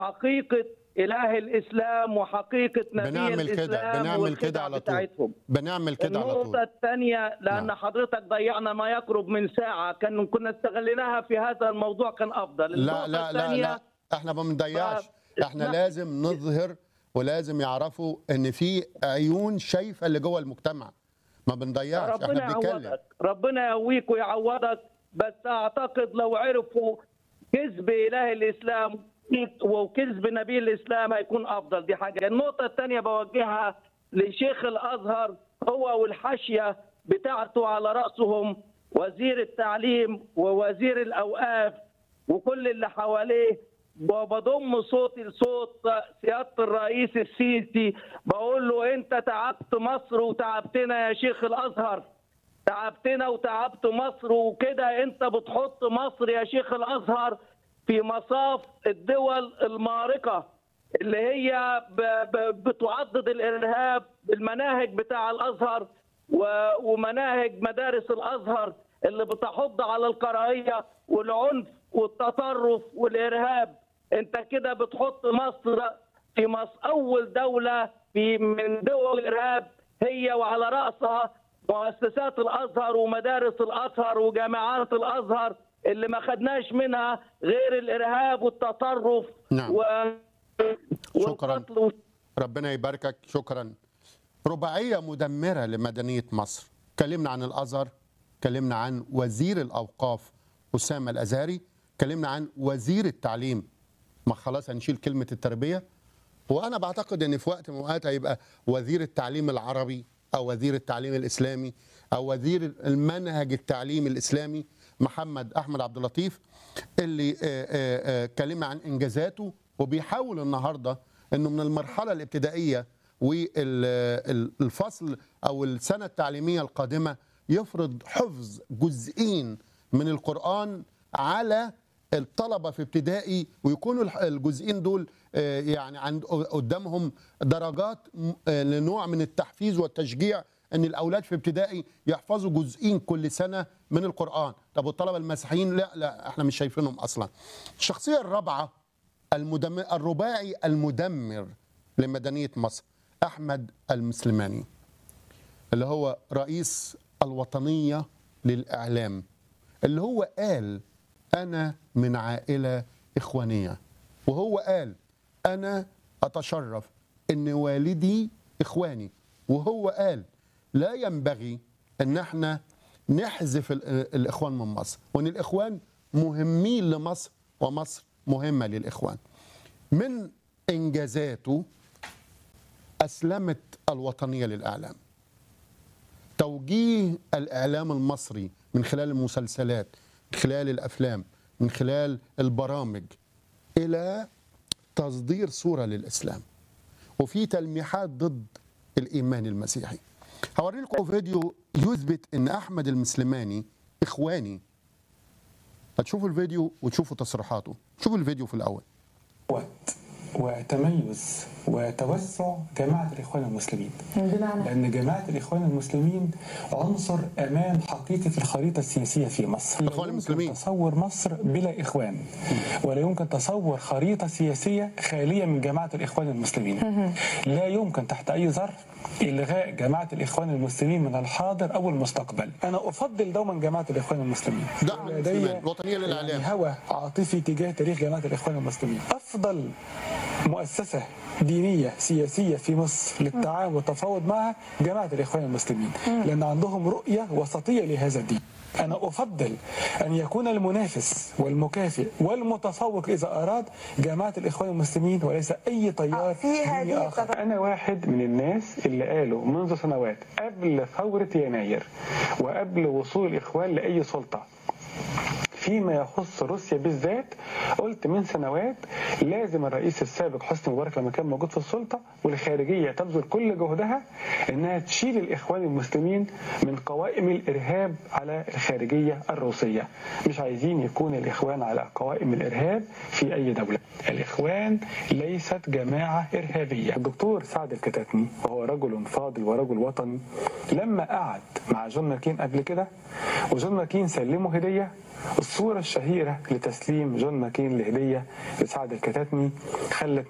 حقيقه اله الاسلام وحقيقه نبي بنعمل كده الاسلام بنعمل كده والخدع على طول بتاعتهم بنعمل كده على النقطة طول الثانية لأن نعم. حضرتك ضيعنا ما يقرب من ساعة كان كنا استغليناها في هذا الموضوع كان أفضل لا النقطة لا لا الثانية لا احنا ما بنضيعش ف- احنا اسمح- لازم نظهر ولازم يعرفوا ان في عيون شايفه اللي جوه المجتمع ما بنضيعش ربنا احنا بنتكلم يعوضك ربنا يقويك ويعوضك بس أعتقد لو عرفوا كذب إله الإسلام وكذب نبي الإسلام هيكون أفضل دي حاجة النقطة الثانية بوجهها لشيخ الأزهر هو والحاشية بتاعته على رأسهم وزير التعليم ووزير الأوقاف وكل اللي حواليه وبضم صوتي لصوت سياده الرئيس السيسي بقول له انت تعبت مصر وتعبتنا يا شيخ الازهر تعبتنا وتعبت مصر وكده انت بتحط مصر يا شيخ الازهر في مصاف الدول المارقه اللي هي ب- ب- بتعضد الارهاب المناهج بتاع الازهر و- ومناهج مدارس الازهر اللي بتحض على الكراهيه والعنف والتطرف والارهاب انت كده بتحط مصر في مصر اول دوله في من دول الارهاب هي وعلى راسها مؤسسات الازهر ومدارس الازهر وجامعات الازهر اللي ما خدناش منها غير الارهاب والتطرف نعم. و... شكراً. والقتل وال- ربنا يباركك شكرا رباعيه مدمره لمدنيه مصر كلمنا عن الازهر كلمنا عن وزير الاوقاف اسامه الازهري كلمنا عن وزير التعليم ما خلاص هنشيل كلمه التربيه وانا بعتقد ان في وقت من الاوقات هيبقى وزير التعليم العربي او وزير التعليم الاسلامي او وزير المنهج التعليمي الاسلامي محمد احمد عبد اللطيف اللي آه، آه، آه، كلمنا عن انجازاته وبيحاول النهارده انه من المرحله الابتدائيه والفصل او السنه التعليميه القادمه يفرض حفظ جزئين من القران على الطلبه في ابتدائي ويكونوا الح- الجزئين دول آه، يعني عند قدامهم درجات م- آه، لنوع من التحفيز والتشجيع ان الاولاد في ابتدائي يحفظوا جزئين كل سنه من القران طب والطلبه المسيحيين لا لا احنا مش شايفينهم اصلا الشخصيه الرابعه المدمر الرباعي المدمر لمدنيه مصر احمد المسلماني اللي هو رئيس الوطنيه للاعلام اللي هو قال انا من عائله اخوانيه وهو قال انا اتشرف ان والدي اخواني وهو قال لا ينبغي ان احنا نحذف ال- الاخوان من مصر وان الاخوان مهمين لمصر ومصر مهمه للاخوان من انجازاته اسلمت الوطنيه للاعلام توجيه الاعلام المصري من خلال المسلسلات من خلال الافلام من خلال البرامج الى تصدير صوره للاسلام وفي تلميحات ضد الايمان المسيحي هوري لكم فيديو يثبت ان احمد المسلماني اخواني هتشوفوا الفيديو وتشوفوا تصريحاته شوفوا الفيديو في الاول قوة وتميز وتوسع جماعة الإخوان المسلمين بمعنى لأن جماعة الإخوان المسلمين عنصر أمان حقيقي في الخريطة السياسية في مصر الإخوان لا المسلمين. يمكن تصور مصر بلا إخوان ولا يمكن تصور خريطة سياسية خالية من جماعة الإخوان المسلمين لا يمكن تحت أي ظرف إلغاء جماعة الإخوان المسلمين من الحاضر أو المستقبل أنا أفضل دوما جماعة الإخوان المسلمين دعم لدي المسلمين الوطنية للإعلام. يعني هوى عاطفي تجاه تاريخ جماعة الإخوان المسلمين أفضل مؤسسة دينية سياسية في مصر للتعاون والتفاوض معها جماعة الإخوان المسلمين لأن عندهم رؤية وسطية لهذا الدين أنا أفضل أن يكون المنافس والمكافئ والمتفوق إذا أراد جماعة الإخوان المسلمين وليس أي تيار في هذه ديني آخر التفا- أنا واحد من الناس اللي قالوا منذ سنوات قبل ثورة يناير وقبل وصول الإخوان لأي سلطة فيما يخص روسيا بالذات قلت من سنوات لازم الرئيس السابق حسني مبارك لما كان موجود في السلطه والخارجيه تبذل كل جهدها انها تشيل الاخوان المسلمين من قوائم الارهاب على الخارجيه الروسيه مش عايزين يكون الاخوان على قوائم الارهاب في اي دوله الاخوان ليست جماعه ارهابيه الدكتور سعد الكتاتني وهو رجل فاضل ورجل وطني لما قعد مع جون ماكين قبل كده وجون ماكين سلمه هديه الصورة الشهيرة لتسليم جون ماكين لهدية لسعد الكتاتني خلت